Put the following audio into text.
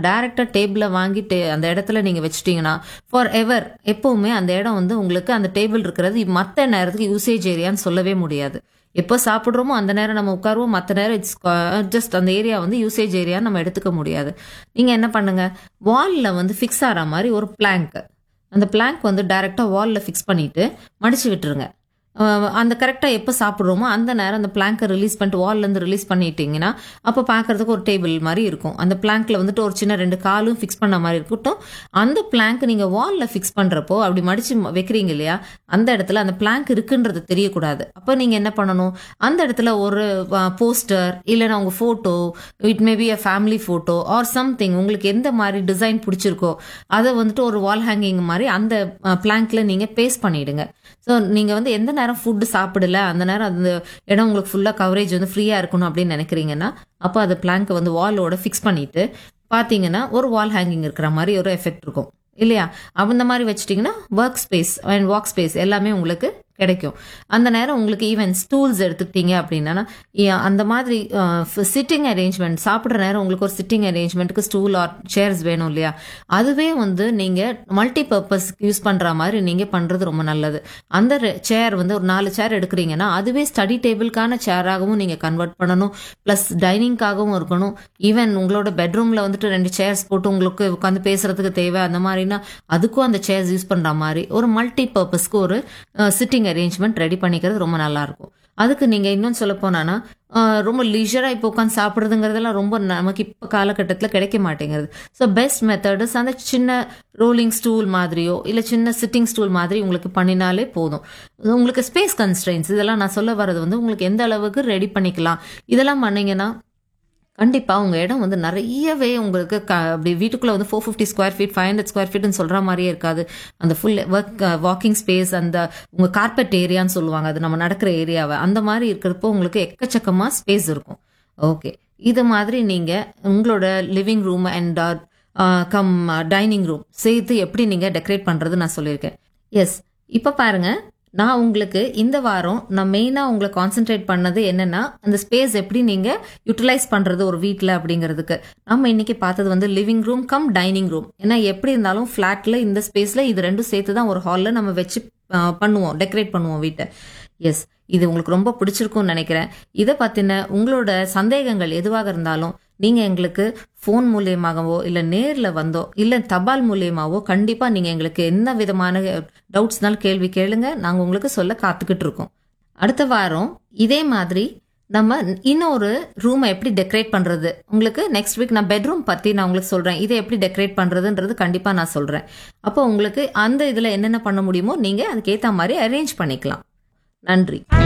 டைரக்டா டேபிள வாங்கிட்டு அந்த இடத்துல நீங்க வச்சிட்டீங்கன்னா ஃபார் எவர் எப்பவுமே அந்த இடம் வந்து உங்களுக்கு அந்த டேபிள் இருக்கிறது மற்ற நேரத்துக்கு யூசேஜ் ஏரியான்னு சொல்லவே முடியாது எப்போ சாப்பிட்றோமோ அந்த நேரம் நம்ம உட்காருவோம் மற்ற நேரம் இட்ஸ் ஜஸ்ட் அந்த ஏரியா வந்து யூசேஜ் ஏரியா நம்ம எடுத்துக்க முடியாது நீங்கள் என்ன பண்ணுங்க வாலில் வந்து ஃபிக்ஸ் ஆகிற மாதிரி ஒரு பிளாங்க் அந்த பிளாங்க் வந்து டைரெக்டாக வாலில் ஃபிக்ஸ் பண்ணிட்டு மடிச்சு விட்டுருங்க அஹ் அந்த கரெக்டாக எப்போ சாப்பிட்றோமோ அந்த நேரம் அந்த பிளாங்கை ரிலீஸ் பண்ணிட்டு வால்லேருந்து ரிலீஸ் பண்ணிட்டீங்கன்னா அப்போ பார்க்கறதுக்கு ஒரு டேபிள் மாதிரி இருக்கும் அந்த பிளாங்க்ல வந்துட்டு ஒரு சின்ன ரெண்டு காலும் ஃபிக்ஸ் பண்ண மாதிரி இருக்கட்டும் அந்த பிளாங்க் நீங்கள் வாலில் ஃபிக்ஸ் பண்ணுறப்போ அப்படி மடிச்சு ம- வைக்கிறீங்க இல்லையா அந்த இடத்துல அந்த பிளாங்க் இருக்குன்றது தெரியக்கூடாது அப்போ நீங்கள் என்ன பண்ணணும் அந்த இடத்துல ஒரு போஸ்டர் இல்லைன்னா உங்கள் photo it may be a family photo or something உங்களுக்கு எந்த மாதிரி டிசைன் பிடிச்சிருக்கோ அதை வந்துட்டு ஒரு வால் ஹேங்கிங் மாதிரி அந்த பிளாங்க்ல நீங்கள் பேஸ்ட் பண்ணிடுங்க ஸோ நீங்கள் வந்து எந்த நேரம் ஃபுட்டு சாப்பிடல அந்த நேரம் அந்த இடம் உங்களுக்கு ஃபுல்லாக கவரேஜ் வந்து ஃப்ரீயாக இருக்கணும் அப்படின்னு நினைக்கிறீங்கன்னா அப்போ அது பிளாங்கை வந்து வாலோட ஃபிக்ஸ் பண்ணிட்டு பார்த்தீங்கன்னா ஒரு வால் ஹேங்கிங் இருக்கிற மாதிரி ஒரு எஃபெக்ட் இருக்கும் இல்லையா அந்த மாதிரி வச்சிட்டிங்கன்னா work space and walk space எல்லாமே உங்களுக்கு கிடைக்கும் அந்த நேரம் உங்களுக்கு ஈவன் ஸ்டூல்ஸ் எடுத்துக்கிட்டீங்க அப்படின்னா இ- அந்த மாதிரி சிட்டிங் அரேஞ்ச்மெண்ட் சாப்பிட்ற நேரம் உங்களுக்கு ஒரு சிட்டிங் அரேஞ்ச்மெண்ட்டுக்கு ஸ்டூல் ஆர் சேர்ஸ் வேணும் இல்லையா அதுவே வந்து நீங்கள் மல்டி பர்பஸ் யூஸ் பண்ணுற மாதிரி நீங்கள் பண்ணுறது ரொம்ப நல்லது அந்த சேர் வந்து ஒரு நாலு சேர் எடுக்கிறீங்கன்னா அதுவே ஸ்டடி டேபிளுக்கான சேராகவும் நீங்கள் கன்வெர்ட் பண்ணணும் ப்ளஸ் டைனிங்காகவும் இருக்கணும் ஈவன் உங்களோட பெட்ரூமில் வந்துட்டு ரெண்டு சேர்ஸ் போட்டு உங்களுக்கு உட்காந்து பேசுறதுக்கு தேவை அந்த மாதிரினா அதுக்கும் அந்த சேர்ஸ் யூஸ் பண்ணுற மாதிரி ஒரு மல்டி பர்பஸ்க்கு ஒரு சிட்டிங் அரேஞ்ச்மெண்ட் ரெடி பண்ணிக்கிறது ரொம்ப நல்லா இருக்கும் அதுக்கு நீங்கள் இன்னும் சொல்ல போனான்னா அஹ், ரொம்ப லீஜராக இப்போ உட்காந்து சாப்பிட்றதுங்கிறதெல்லாம் ரொம்ப நமக்கு இப்போ காலகட்டத்தில் கிடைக்க மாட்டேங்கிறது ஸோ பெஸ்ட் மெத்தட்ஸ் அந்த சின்ன ரோலிங் ஸ்டூல் மாதிரியோ இல்லை சின்ன சிட்டிங் ஸ்டூல் மாதிரி உங்களுக்கு பண்ணினாலே போதும் உங்களுக்கு ஸ்பேஸ் கன்ஸ்ட்ரெயின்ஸ் இதெல்லாம் நான் சொல்ல வர்றது வந்து உங்களுக்கு எந்த அளவுக்கு ரெடி பண்ணிக்கலாம் இதெல்லாம் பண்ணீங்கன்னா கண்டிப்பா உங்க இடம் வந்து நிறையவே உங்களுக்கு க அப்படி வீட்டுக்குள்ள வந்து four fifty square feet five hundred square ஃபீட்னு சொல்ற மாதிரியே இருக்காது அந்த ஃபுல் ஒர்க் வாக்கிங் ஸ்பேஸ் அந்த உங்க கார்பெட் ஏரியான்னு சொல்லுவாங்க அது நம்ம நடக்கிற ஏரியாவை அந்த மாதிரி இருக்கிறப்போ உங்களுக்கு எக்கச்சக்கமா ஸ்பேஸ் இருக்கும் ஓகே இது மாதிரி நீங்க உங்களோட living room and come dining room சேர்த்து எப்படி நீங்க டெக்கரேட் பண்றது நான் சொல்லியிருக்கேன் எஸ் இப்போ பாருங்க நான் உங்களுக்கு இந்த வாரம் நான் மெயினாக உங்களை கான்சென்ட்ரேட் பண்ணது என்னன்னா அந்த ஸ்பேஸ் எப்படி நீங்கள் யூட்டிலைஸ் பண்ணுறது ஒரு வீட்டில் அப்படிங்கிறதுக்கு நம்ம இன்னைக்கு பார்த்தது வந்து living room come dining room ஏன்னா எப்படி இருந்தாலும் ஃப்ளாட்டில் இந்த ஸ்பேஸில் இது ரெண்டும் சேர்த்து தான் ஒரு ஹாலில் நம்ம வச்சு ஆஹ், பண்ணுவோம் டெக்கரேட் பண்ணுவோம் வீட்டை எஸ் இது உங்களுக்கு ரொம்ப பிடிச்சிருக்கும்னு நினைக்கிறேன் இதை பற்றின உங்களோட சந்தேகங்கள் எதுவாக இருந்தாலும் நீங்கள் எங்களுக்கு ஃபோன் மூலியமாகவோ இல்லை நேரில் வந்தோ இல்லை தபால் மூலியமாவோ கண்டிப்பாக நீங்கள் எங்களுக்கு என்ன விதமான டவுட்ஸ்னாலும் கேள்வி கேளுங்க நாங்கள் உங்களுக்கு சொல்ல காத்துக்கிட்டு இருக்கோம் அடுத்த வாரம் இதே மாதிரி நம்ம இன்னொரு ரூமை எப்படி டெக்கரேட் பண்றது உங்களுக்கு நெக்ஸ்ட் வீக் நான் பெட்ரூம் பத்தி நான் உங்களுக்கு சொல்றேன் இதை எப்படி டெக்கரேட் பண்றதுன்றது கண்டிப்பா நான் சொல்றேன் அப்போ உங்களுக்கு அந்த இதுல என்னென்ன பண்ண முடியுமோ நீங்க அதுக்கேத்த மாதிரி அரேஞ்ச் பண்ணிக்கலாம் நன்றி